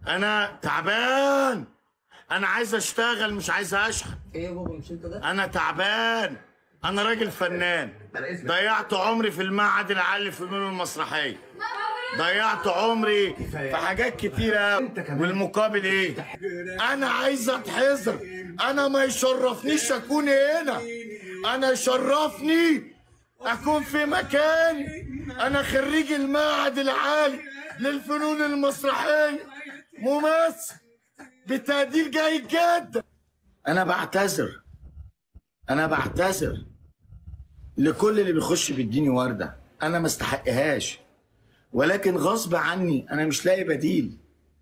انا تعبان انا عايز اشتغل مش عايز اشحن ايه يا بابا مش انت ده؟ انا تعبان انا راجل فنان ضيعت عمري في المعهد العالي للفنون المسرحيه ضيعت عمري في حاجات كتيرة والمقابل ايه انا عايز اتحذر انا ما يشرفنيش اكون هنا انا يشرفني اكون في مكاني انا خريج المعهد العالي للفنون المسرحيه ممثل بتقدير جيد جدا انا بعتذر انا بعتذر لكل اللي بيخش بيديني ورده انا ما استحقهاش ولكن غصب عني انا مش لاقي بديل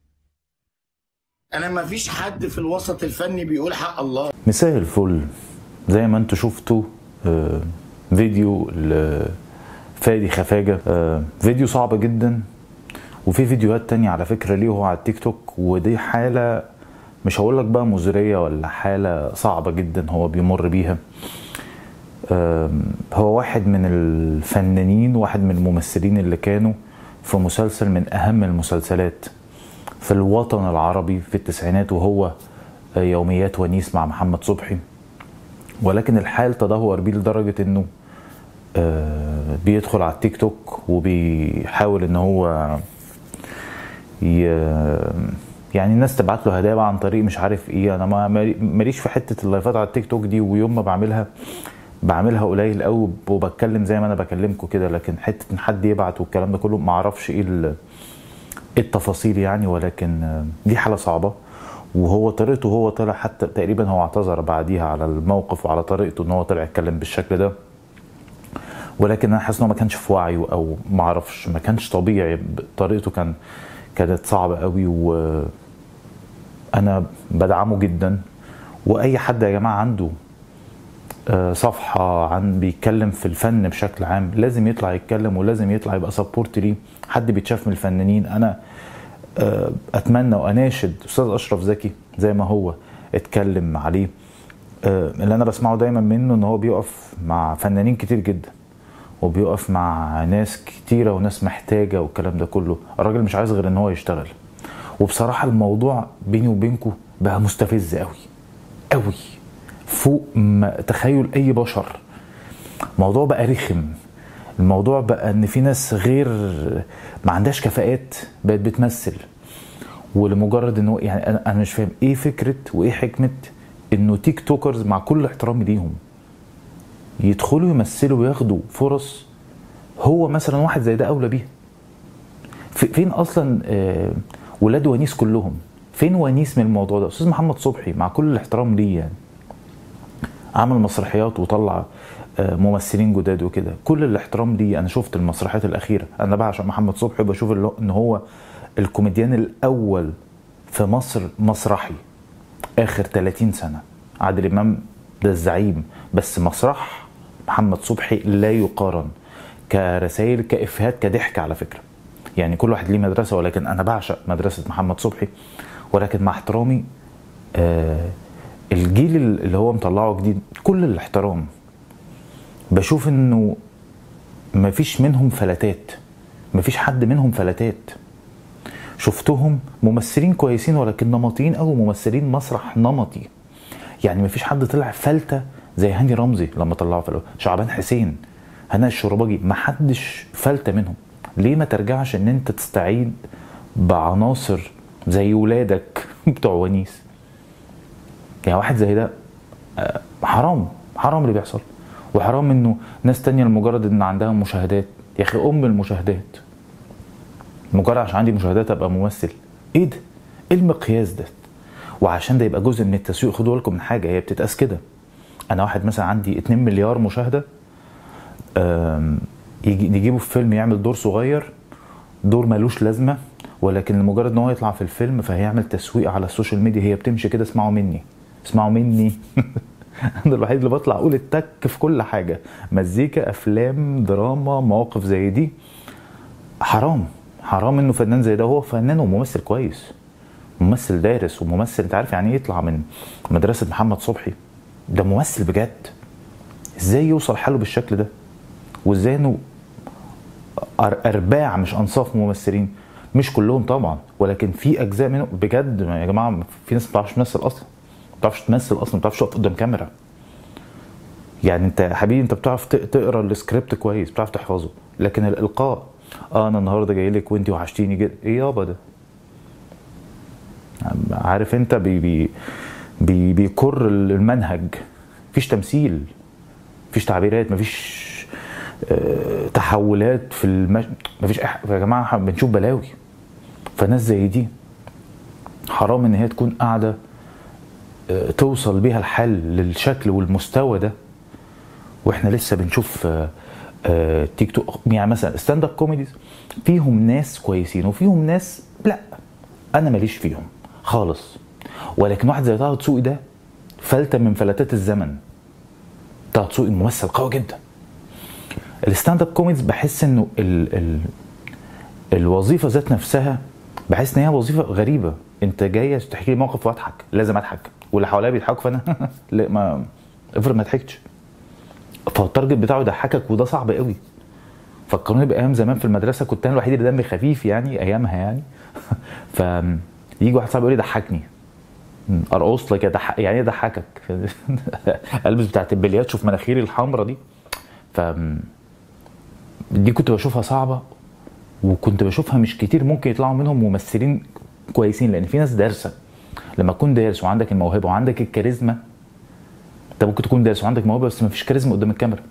انا ما فيش حد في الوسط الفني بيقول حق الله مساء الفل زي ما انتوا شفتوا آه، فيديو لفادي خفاجة آه، فيديو صعب جدا وفي فيديوهات تانية على فكرة ليه هو على التيك توك ودي حالة مش هقولك بقى مزرية ولا حالة صعبة جدا هو بيمر بيها آم، هو واحد من الفنانين واحد من الممثلين اللي كانوا في مسلسل من أهم المسلسلات في الوطن العربي في التسعينات وهو يوميات ونيس مع محمد صبحي ولكن الحال تدهور بيه لدرجة انه آه، بيدخل على التيك توك وبيحاول ان هو ي... يعني الناس تبعت له هدايا بقى عن طريق مش عارف ايه انا ما ماليش في حته اللايفات على التيك توك دي ويوم ما بعملها بعملها قليل قوي وبتكلم زي ما انا بكلمكم كده لكن حته ان حد يبعت والكلام ده كله ما اعرفش ايه ال- إيه التفاصيل يعني ولكن آه، دي حاله صعبه وهو طريقته هو طلع حتى تقريبا هو اعتذر بعديها على الموقف وعلى طريقته ان هو طلع يتكلم بالشكل ده ولكن انا حاسس ان هو ما كانش في وعيه او ما اعرفش ما كانش طبيعي طريقته كان كانت صعبه قوي و انا بدعمه جدا واي حد يا جماعه عنده آه، صفحه عن بيتكلم في الفن بشكل عام لازم يطلع يتكلم ولازم يطلع يبقى سبورت ليه حد بيتشاف من الفنانين انا آه، اتمنى واناشد استاذ اشرف زكي زي ما هو اتكلم عليه آه، اللي انا بسمعه دايما منه ان هو بيقف مع فنانين كتير جدا وبيقف مع ناس كتيرة وناس محتاجة والكلام ده كله الراجل مش عايز غير ان هو يشتغل وبصراحة الموضوع بيني وبينكم بقى مستفز قوي قوي فوق ما تخيل اي بشر الموضوع بقى رخم الموضوع بقى ان في ناس غير ما عندهاش كفاءات بقت بتمثل ولمجرد انه يعني انا انا مش فاهم ايه فكره وايه حكمه انه تيك توكرز مع كل احترامي ليهم يدخلوا يمثلوا وياخدوا فرص هو مثلا واحد زي ده اولى بيها في- فين اصلا آه، ولاد ونيس كلهم فين ونيس من الموضوع ده استاذ محمد صبحي مع كل الاحترام ليه يعني عمل مسرحيات وطلع آه، ممثلين جداد وكده كل الاحترام ليه انا شفت المسرحيات الاخيره انا بعشق محمد صبحي بشوف اللي هو- ان هو الكوميديان الاول في مصر مسرحي اخر 30 سنه عادل امام ده الزعيم بس مسرح محمد صبحي لا يقارن كرسائل كافيهات كضحك على فكره يعني كل واحد ليه مدرسه ولكن انا بعشق مدرسه محمد صبحي ولكن مع احترامي آه الجيل اللي هو مطلعه جديد كل الاحترام بشوف انه مفيش منهم فلتات مفيش حد منهم فلتات شفتهم ممثلين كويسين ولكن نمطيين او ممثلين مسرح نمطي يعني مفيش حد طلع فلته زي هاني رمزي لما طلعه في الاول شعبان حسين هنا الشرباجي ما حدش فلته منهم ليه ما ترجعش ان انت تستعيد بعناصر زي ولادك بتوع ونيس يعني واحد زي ده آه، حرام حرام اللي بيحصل وحرام انه ناس تانية لمجرد ان عندها مشاهدات يا اخي ام المشاهدات مجرد عشان عندي مشاهدات ابقى ممثل ايه ده ايه المقياس ده وعشان ده يبقى جزء من التسويق خدوا بالكم من حاجه هي بتتقاس كده انا واحد مثلا عندي 2 مليار مشاهده آم، يجي نجيبه في فيلم يعمل دور صغير دور ملوش لازمه ولكن لمجرد ان هو يطلع في الفيلم فهيعمل تسويق على السوشيال ميديا هي بتمشي كده اسمعوا مني اسمعوا مني انا الوحيد اللي بطلع اقول التك في كل حاجه مزيكا افلام دراما مواقف زي دي حرام حرام انه فنان زي ده هو فنان وممثل كويس ممثل دارس وممثل انت عارف يعني ايه يطلع من مدرسه محمد صبحي ده ممثل بجد ازاي يوصل حاله بالشكل ده وازاي انه أر- ارباع مش انصاف ممثلين مش كلهم طبعا ولكن في اجزاء منهم بجد يا جماعه في ناس ما بتعرفش تمثل اصلا ما بتعرفش تمثل اصلا ما بتعرفش تقف قدام كاميرا يعني انت يا حبيبي انت بتعرف ت- تقرا السكريبت كويس بتعرف تحفظه لكن الالقاء اه انا النهارده جاي لك وانت وحشتيني جدا ايه يابا ده عارف انت بي بي بي بيكر المنهج مفيش تمثيل مفيش تعبيرات مفيش آه، تحولات في المش... مفيش أح... يا جماعه احنا بنشوف بلاوي فناس زي دي حرام ان هي تكون قاعده آه، توصل بيها الحل للشكل والمستوى ده واحنا لسه بنشوف آه، آه، تيك توك يعني مثلا ستاند اب كوميديز فيهم ناس كويسين وفيهم ناس لا انا ماليش فيهم خالص ولكن واحد زي طه دسوقي ده فلتة من فلتات الزمن طه دسوقي ممثل قوي جدا الستاند اب كوميديز بحس انه ال ال الوظيفه ذات نفسها بحس ان هي وظيفه غريبه انت جايه تحكي لي موقف واضحك لازم اضحك واللي حواليا بيضحكوا فانا لا ما افرض ما ضحكتش فالتارجت بتاعه يضحكك وده صعب قوي فكروني بايام زمان في المدرسه كنت انا الوحيد اللي دمي خفيف يعني ايامها يعني ف يجي واحد صاحبي يقول لي ضحكني ارقص لك يا ضحك يعني ايه ضحكك البس بتاعت البليات شوف مناخيري الحمراء دي ف دي كنت بشوفها صعبه وكنت بشوفها مش كتير ممكن يطلعوا منهم ممثلين كويسين لان في ناس دارسه لما تكون دارس وعندك الموهبه وعندك الكاريزما انت ممكن تكون دارس وعندك موهبه بس ما فيش كاريزما قدام الكاميرا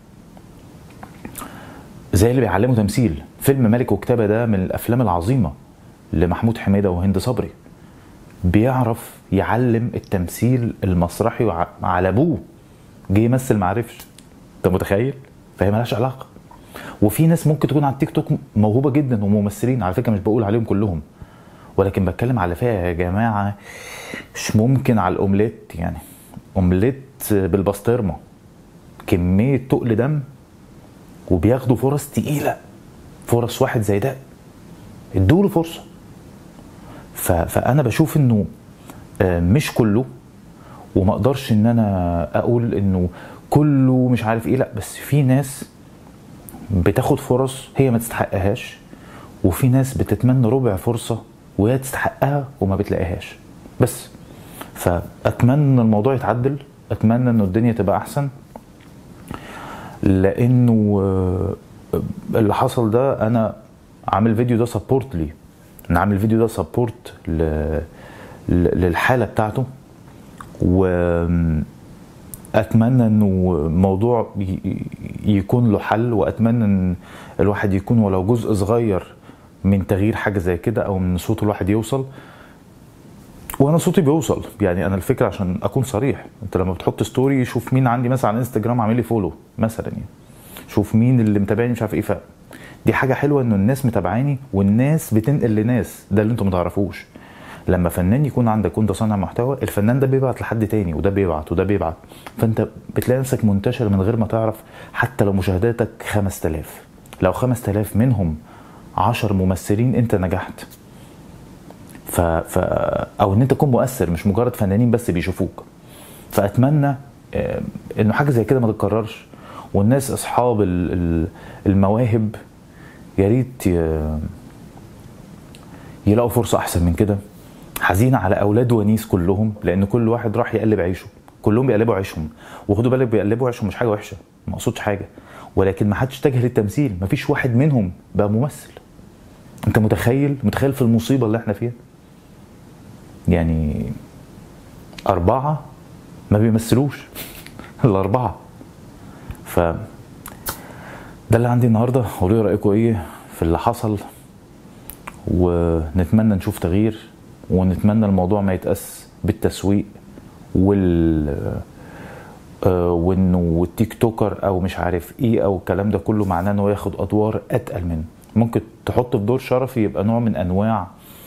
زي اللي بيعلموا تمثيل فيلم ملك وكتابه ده من الافلام العظيمه لمحمود حميده وهند صبري بيعرف يعلم التمثيل المسرحي وع- على ابوه جه يمثل معرفش انت متخيل فهي ملهاش علاقه وفي ناس ممكن تكون على التيك توك موهوبه جدا وممثلين على فكره مش بقول عليهم كلهم ولكن بتكلم على فئه يا جماعه مش ممكن على الاومليت يعني اومليت بالبسطرمه كميه تقل دم وبياخدوا فرص تقيله فرص واحد زي ده ادوا له فرصه ف... فانا بشوف انه آه، مش كله وما اقدرش ان انا اقول انه كله مش عارف ايه لا بس في ناس بتاخد فرص هي ما تستحقهاش وفي ناس بتتمنى ربع فرصه وهي تستحقها وما بتلاقيهاش بس فاتمنى ان الموضوع يتعدل اتمنى انه الدنيا تبقى احسن لانه آه، اللي حصل ده انا عامل فيديو ده سبورت ليه انا عامل فيديو ده سبورت ل... ل- للحاله بتاعته و اتمنى انه موضوع ي- يكون له حل واتمنى ان الواحد يكون ولو جزء صغير من تغيير حاجه زي كده او من صوت الواحد يوصل وانا صوتي بيوصل يعني انا الفكره عشان اكون صريح انت لما بتحط ستوري شوف مين عندي مثلا على انستجرام عامل لي فولو مثلا يعني شوف مين اللي متابعني مش عارف ايه ف دي حاجه حلوه انه الناس متابعاني والناس بتنقل لناس ده اللي انتم ما تعرفوش لما فنان يكون عندك وانت صانع محتوى الفنان ده بيبعت لحد تاني وده بيبعت وده بيبعت فانت بتلاقي نفسك منتشر من غير ما تعرف حتى لو مشاهداتك 5000 لو 5000 منهم 10 ممثلين انت نجحت ف... ف... او ان انت تكون مؤثر مش مجرد فنانين بس بيشوفوك فاتمنى آه، انه حاجه زي كده ما تتكررش والناس اصحاب ال- ال- المواهب يا ريت ي- يلاقوا فرصه احسن من كده حزينه على اولاد ونيس كلهم لان كل واحد راح يقلب عيشه كلهم بيقلبوا عيشهم وخدوا بالك بيقلبوا عيشهم مش حاجه وحشه ما اقصدش حاجه ولكن ما حدش اتجه للتمثيل ما فيش واحد منهم بقى ممثل انت متخيل متخيل في المصيبه اللي احنا فيها يعني أربعة ما بيمثلوش الأربعة ف ده اللي عندي النهاردة قولوا لي رأيكم إيه في اللي حصل ونتمنى نشوف تغيير ونتمنى الموضوع ما يتقاس بالتسويق وال آه، وانه والتيك توكر او مش عارف ايه او الكلام ده كله معناه انه ياخد ادوار اتقل منه ممكن تحط في دور شرفي يبقى نوع من انواع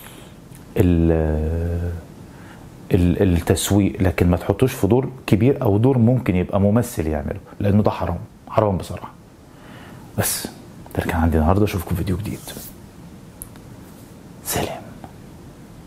ال- ال- التسويق لكن ما تحطوش في دور كبير او دور ممكن يبقى ممثل يعمله لانه ده حرام حرام بصراحه بس ده اللي كان عندي النهارده اشوفكم في فيديو جديد سلام